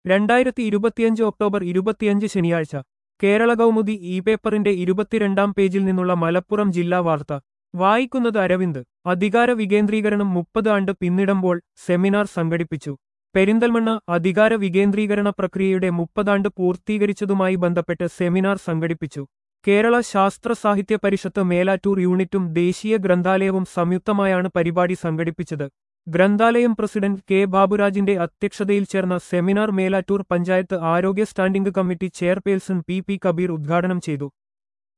രണ്ടായിരത്തി ഇരുപത്തിയഞ്ച് ഒക്ടോബർ ഇരുപത്തിയഞ്ച് ശനിയാഴ്ച കേരള കൗമുദി ഇ പേപ്പറിന്റെ ഇരുപത്തിരണ്ടാം പേജിൽ നിന്നുള്ള മലപ്പുറം ജില്ലാ വാർത്ത വായിക്കുന്നത് അരവിന്ദ് അധികാര വികേന്ദ്രീകരണം മുപ്പത് ആണ്ട് പിന്നിടുമ്പോൾ സെമിനാർ സംഘടിപ്പിച്ചു പെരിന്തൽമണ്ണ അധികാര വികേന്ദ്രീകരണ പ്രക്രിയയുടെ മുപ്പതാണ്ട് പൂർത്തീകരിച്ചതുമായി ബന്ധപ്പെട്ട് സെമിനാർ സംഘടിപ്പിച്ചു കേരള ശാസ്ത്ര സാഹിത്യ പരിഷത്ത് മേലാറ്റൂർ യൂണിറ്റും ദേശീയ ഗ്രന്ഥാലയവും സംയുക്തമായാണ് പരിപാടി സംഘടിപ്പിച്ചത് ഗ്രന്ഥാലയം പ്രസിഡന്റ് കെ ബാബുരാജിന്റെ അധ്യക്ഷതയിൽ ചേർന്ന സെമിനാർ മേലാറ്റൂർ പഞ്ചായത്ത് ആരോഗ്യ standing committee chairperson P P Kabeer ഉദ്ഘാടനം ചെയ്തു